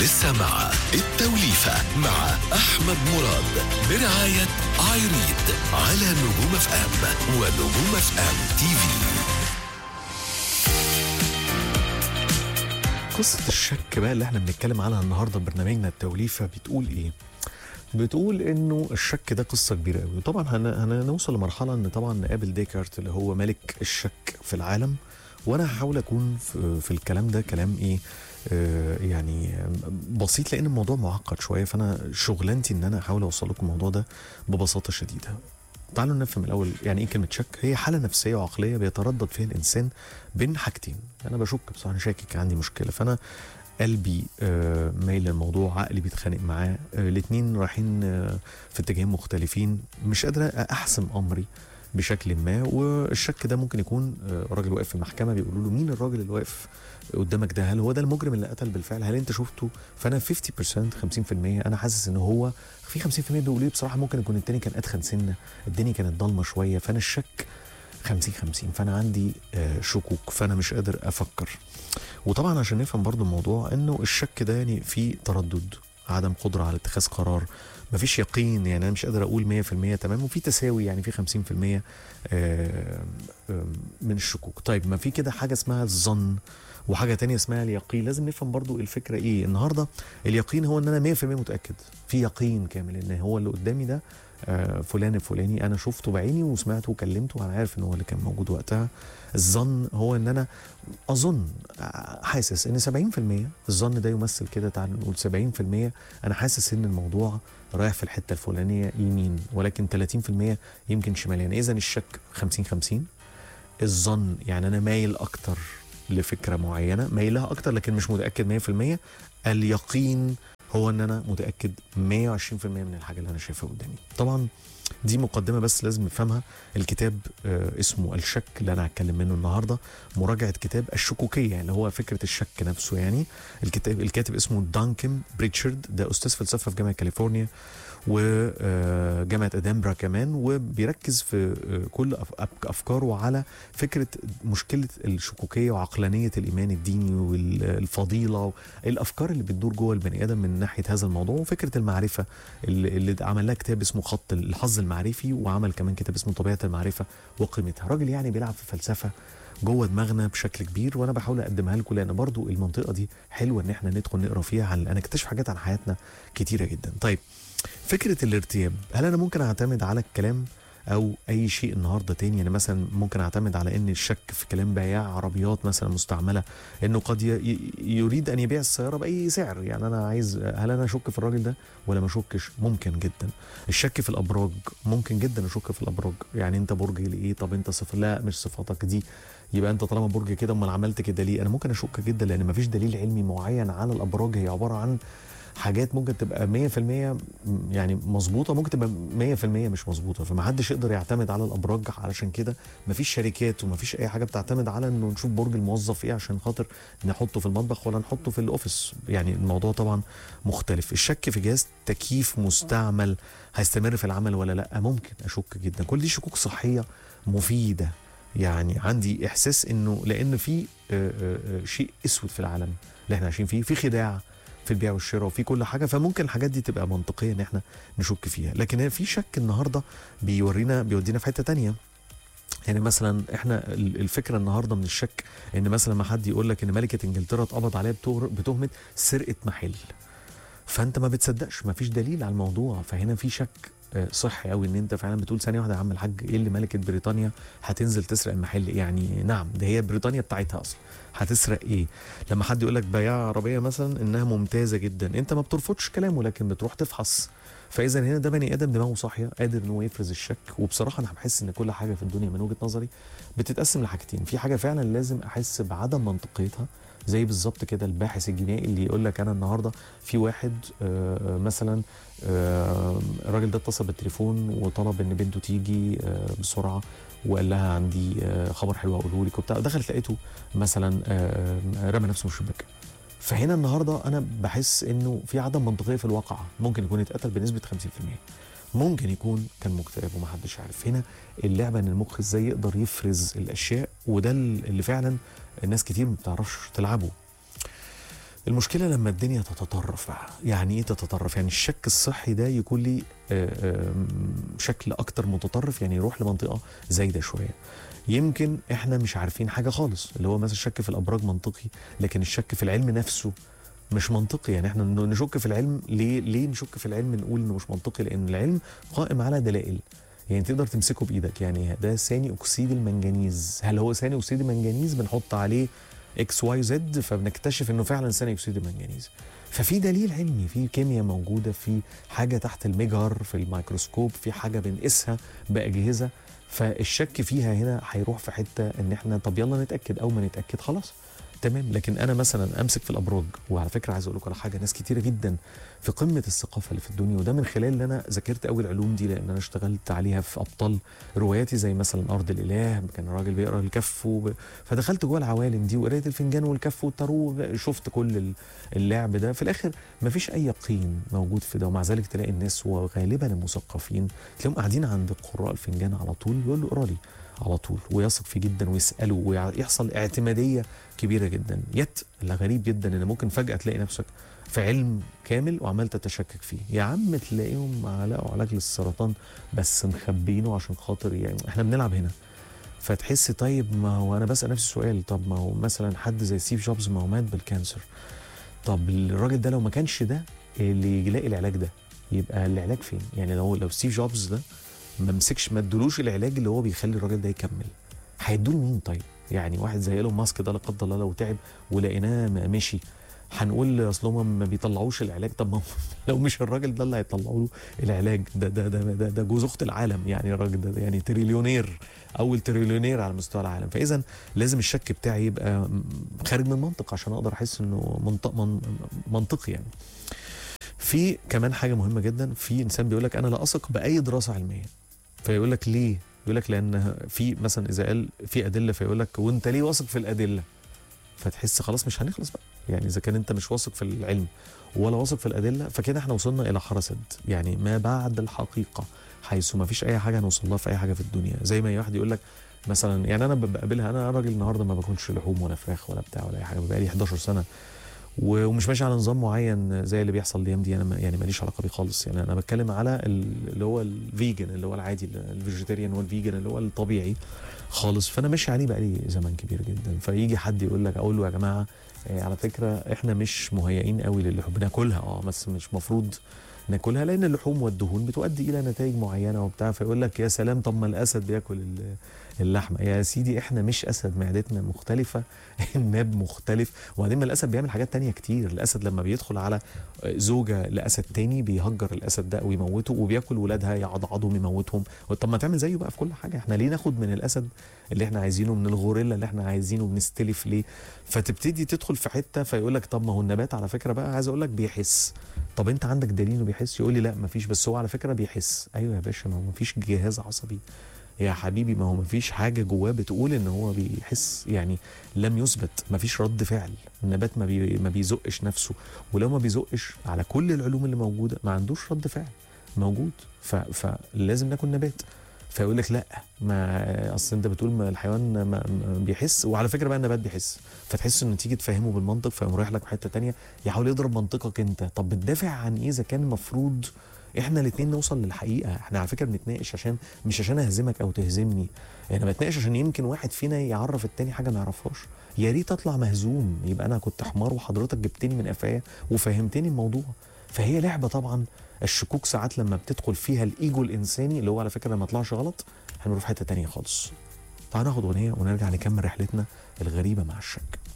لسه مع التوليفة مع أحمد مراد برعاية عايريد على نجوم اف ام ونجوم اف ام تي في قصة الشك بقى اللي احنا بنتكلم عنها النهارده برنامجنا التوليفة بتقول ايه؟ بتقول انه الشك ده قصة كبيرة قوي وطبعا هن- هنوصل لمرحلة ان طبعا نقابل ديكارت اللي هو ملك الشك في العالم وانا هحاول اكون في, في الكلام ده كلام ايه آه يعني بسيط لان الموضوع معقد شوية فانا شغلانتي ان انا احاول اوصل لكم الموضوع ده ببساطة شديدة تعالوا نفهم الاول يعني ايه كلمه شك هي حاله نفسيه وعقليه بيتردد فيها الانسان بين حاجتين انا بشك بصراحه انا شاكك عندي مشكله فانا قلبي آه، مايل للموضوع عقلي بيتخانق معاه آه، الاتنين رايحين آه، في اتجاهين مختلفين مش قادر احسم امري بشكل ما والشك ده ممكن يكون آه، راجل واقف في المحكمه بيقولوا له مين الراجل اللي واقف قدامك ده هل هو ده المجرم اللي قتل بالفعل هل انت شفته فانا 50% 50% انا حاسس ان هو في 50% بيقولوا لي بصراحه ممكن يكون التاني كان ادخن سنه الدنيا كانت ضلمه شويه فانا الشك 50 50 فانا عندي آه، شكوك فانا مش قادر افكر وطبعا عشان نفهم برضو الموضوع انه الشك ده يعني في تردد عدم قدره على اتخاذ قرار مفيش يقين يعني انا مش قادر اقول 100% تمام وفي تساوي يعني في 50% آه، آه، من الشكوك طيب ما في كده حاجه اسمها الظن وحاجه تانية اسمها اليقين لازم نفهم برضو الفكره ايه النهارده اليقين هو ان انا 100% متاكد في يقين كامل ان هو اللي قدامي ده آه، فلان الفلاني انا شفته بعيني وسمعته وكلمته وانا عارف ان هو اللي كان موجود وقتها الظن هو ان انا اظن آه، حاسس ان 70% الظن ده يمثل كده تعال نقول 70% انا حاسس ان الموضوع رايح في الحته الفلانيه يمين ولكن 30% يمكن شمال يعني اذا الشك 50 50 الظن يعني انا مايل اكتر لفكره معينه مايل لها اكتر لكن مش متاكد 100% اليقين هو ان انا متاكد 120% من الحاجه اللي انا شايفها قدامي طبعا دي مقدمه بس لازم نفهمها الكتاب آه، اسمه الشك اللي انا هتكلم منه النهارده مراجعه كتاب الشكوكيه اللي هو فكره الشك نفسه يعني الكتاب الكاتب اسمه دانكن بريتشارد ده استاذ فلسفه في جامعه كاليفورنيا وجامعه ادنبرا كمان وبيركز في آه، كل أف- أف- افكاره على فكره مشكله الشكوكيه وعقلانيه الايمان الديني والفضيله الافكار اللي بتدور جوه البني ادم من ناحيه هذا الموضوع وفكره المعرفه اللي, اللي عمل لها كتاب اسمه خط الحظ المعرفي وعمل كمان كتاب اسمه طبيعه المعرفه وقيمتها راجل يعني بيلعب في فلسفه جوه دماغنا بشكل كبير وانا بحاول اقدمها لكم لان برضو المنطقه دي حلوه ان احنا ندخل نقرا فيها عن انا اكتشف حاجات عن حياتنا كتيره جدا طيب فكره الارتياب هل انا ممكن اعتمد على الكلام او اي شيء النهارده تاني يعني مثلا ممكن اعتمد على ان الشك في كلام بياع عربيات مثلا مستعمله انه قد ي- ي- يريد ان يبيع السياره باي سعر يعني انا عايز هل انا اشك في الراجل ده ولا ما اشكش ممكن جدا الشك في الابراج ممكن جدا اشك في الابراج يعني انت برج ايه طب انت صفر لا مش صفاتك دي يبقى انت طالما برج كده امال عملت كده ليه انا ممكن اشك جدا لان مفيش دليل علمي معين على الابراج هي عباره عن حاجات ممكن تبقى 100% يعني مظبوطه ممكن تبقى 100% مش مظبوطه فما حدش يقدر يعتمد على الابراج علشان كده مفيش شركات ومفيش اي حاجه بتعتمد على انه نشوف برج الموظف ايه عشان خاطر نحطه في المطبخ ولا نحطه في الاوفيس يعني الموضوع طبعا مختلف الشك في جهاز تكييف مستعمل هيستمر في العمل ولا لا ممكن اشك جدا كل دي شكوك صحيه مفيده يعني عندي احساس انه لان في آه، آه، آه، شيء اسود في العالم اللي احنا عايشين فيه في خداع في البيع والشراء وفي كل حاجه فممكن الحاجات دي تبقى منطقيه ان احنا نشك فيها لكن في شك النهارده بيورينا بيودينا في حته تانية يعني مثلا احنا ال- الفكره النهارده من الشك ان مثلا ما حد يقول لك ان ملكه انجلترا اتقبض عليها بتهر- بتهمه سرقه محل فانت ما بتصدقش ما فيش دليل على الموضوع فهنا في شك آه، صحي قوي ان انت فعلا بتقول ثانيه واحده يا عم الحاج ايه اللي ملكه بريطانيا هتنزل تسرق المحل يعني نعم ده هي بريطانيا بتاعتها اصلا هتسرق ايه لما حد يقول لك بياع عربيه مثلا انها ممتازه جدا انت ما بترفضش كلامه لكن بتروح تفحص فاذا هنا ده بني ادم دماغه صاحيه قادر ان هو يفرز الشك وبصراحه انا بحس ان كل حاجه في الدنيا من وجهه نظري بتتقسم لحاجتين في حاجه فعلا لازم احس بعدم منطقيتها زي بالظبط كده الباحث الجنائي اللي يقول لك انا النهارده في واحد آه، آه، مثلا آه، الراجل ده اتصل بالتليفون وطلب ان بنته تيجي آه، بسرعه وقال لها عندي آه، خبر حلو هقوله لك وبتاع دخلت لقيته مثلا آه، آه، رمى نفسه من الشباك فهنا النهارده انا بحس انه في عدم منطقيه في الواقع ممكن يكون اتقتل بنسبه 50% ممكن يكون كان مكتئب ومحدش عارف هنا اللعبه ان المخ ازاي يقدر يفرز الاشياء وده اللي فعلا الناس كتير ما بتعرفش تلعبه المشكله لما الدنيا تتطرف بقى يعني ايه تتطرف يعني الشك الصحي ده يكون لي آه، آه، شكل اكتر متطرف يعني يروح لمنطقه زايده شويه يمكن احنا مش عارفين حاجه خالص اللي هو مثلا الشك في الابراج منطقي لكن الشك في العلم نفسه مش منطقي يعني احنا ن- نشك في العلم ليه ليه نشك في العلم نقول انه مش منطقي لان العلم قائم على دلائل يعني تقدر تمسكه بايدك يعني ده ثاني اكسيد المنجنيز هل هو ثاني اكسيد المنجنيز بنحط عليه اكس واي زد فبنكتشف انه فعلا ثاني اكسيد المنجنيز ففي دليل علمي في كيمياء موجوده في حاجه تحت المجهر في الميكروسكوب في حاجه بنقيسها باجهزه فالشك فيها هنا هيروح في حته ان احنا طب يلا نتاكد او ما نتاكد خلاص تمام لكن انا مثلا امسك في الابراج وعلى فكره عايز اقول لكم على حاجه ناس كتيره جدا في قمه الثقافه اللي في الدنيا وده من خلال ان انا ذاكرت قوي العلوم دي لان انا اشتغلت عليها في ابطال رواياتي زي مثلا ارض الاله كان الراجل بيقرا الكف وب... فدخلت جوه العوالم دي وقريت الفنجان والكف والتارو شفت كل ال- اللعب ده في الاخر مفيش اي يقين موجود في ده ومع ذلك تلاقي الناس وغالبا المثقفين تلاقيهم قاعدين عند قراء الفنجان على طول يقول له اقرا لي على طول ويثق فيه جدا ويساله ويحصل اعتماديه كبيره جدا يت اللي غريب جدا ان ممكن فجاه تلاقي نفسك في علم كامل وعمال تتشكك فيه يا عم تلاقيهم علقوا علاج للسرطان بس مخبينه عشان خاطر يعني احنا بنلعب هنا فتحس طيب ما هو انا بسال نفسي سؤال طب ما هو مثلا حد زي ستيف جوبز ما هو مات بالكانسر طب الراجل ده لو ما كانش ده اللي يلاقي العلاج ده يبقى العلاج فين يعني لو لو ستيف جوبز ده ما مسكش ما ادولوش العلاج اللي هو بيخلي الراجل ده يكمل هيدوه لمين طيب يعني واحد زي ايلون ماسك ده لا قدر الله لو تعب ولقيناه م- مشي هنقول اصل هم ما بيطلعوش العلاج طب ما هو لو مش الراجل ده اللي هيطلعوا له العلاج ده ده ده ده, ده جوز اخت العالم يعني الراجل ده, ده يعني تريليونير اول تريليونير على مستوى العالم فاذا لازم الشك بتاعي يبقى م- خارج من منطق عشان اقدر احس انه منطق من منطقي يعني في كمان حاجه مهمه جدا في انسان بيقول لك انا لا اثق باي دراسه علميه فيقول لك ليه يقول لك لان في مثلا اذا قال في ادله فيقول لك وانت ليه واثق في الادله فتحس خلاص مش هنخلص بقى يعني اذا كان انت مش واثق في العلم ولا واثق في الادله فكده احنا وصلنا الى حرسد يعني ما بعد الحقيقه حيث ما فيش اي حاجه هنوصل لها في اي حاجه في الدنيا زي ما اي واحد يقول لك مثلا يعني انا بقابلها انا راجل النهارده ما باكلش لحوم ولا فراخ ولا بتاع ولا اي حاجه بقالي 11 سنه و- ومش ماشي على نظام معين زي اللي بيحصل الايام دي انا ما- يعني ماليش علاقه بيه خالص يعني انا بتكلم على ال- اللي هو الفيجن اللي هو العادي الفيجيتيريان والفيجن اللي هو الطبيعي خالص فانا ماشي عليه بقالي زمن كبير جدا فيجي حد يقول لك اقول له يا جماعه آه، على فكره احنا مش مهيئين قوي للحوم بناكلها اه بس مش مفروض ناكلها لان اللحوم والدهون بتؤدي الى نتائج معينه وبتاع فيقول لك يا سلام طب ما الاسد بياكل ال- اللحمه يا سيدي احنا مش اسد معدتنا مختلفه الناب مختلف وبعدين ما الاسد بيعمل حاجات تانية كتير الاسد لما بيدخل على زوجه لاسد تاني بيهجر الاسد ده ويموته وبياكل ولادها يعضعضهم يموتهم طب ما تعمل زيه بقى في كل حاجه احنا ليه ناخد من الاسد اللي احنا عايزينه من الغوريلا اللي احنا عايزينه بنستلف ليه فتبتدي تدخل في حته فيقول لك طب ما هو النبات على فكره بقى عايز اقول لك بيحس طب انت عندك دليل انه بيحس يقول لي لا مفيش بس هو على فكره بيحس ايوه يا باشا ما هو مفيش جهاز عصبي يا حبيبي ما هو مفيش حاجه جواه بتقول ان هو بيحس يعني لم يثبت مفيش رد فعل النبات ما, بي ما بيزقش نفسه ولو ما بيزقش على كل العلوم اللي موجوده ما عندوش رد فعل موجود ف فلازم ناكل نبات فيقول لك لا ما اصل انت بتقول ما الحيوان ما ما بيحس وعلى فكره بقى النبات بيحس فتحس ان تيجي تفهمه بالمنطق فيقوم رايح لك في حته تانية يحاول يضرب منطقك انت طب بتدافع عن ايه اذا كان المفروض احنا الاثنين نوصل للحقيقه احنا على فكره بنتناقش عشان مش عشان اهزمك او تهزمني انا بتناقش عشان يمكن واحد فينا يعرف التاني حاجه ما يعرفهاش يا ريت اطلع مهزوم يبقى انا كنت حمار وحضرتك جبتني من قفايا وفهمتني الموضوع فهي لعبه طبعا الشكوك ساعات لما بتدخل فيها الايجو الانساني اللي هو على فكره ما طلعش غلط هنروح في حته تانية خالص تعال ناخد اغنيه ونرجع نكمل رحلتنا الغريبه مع الشك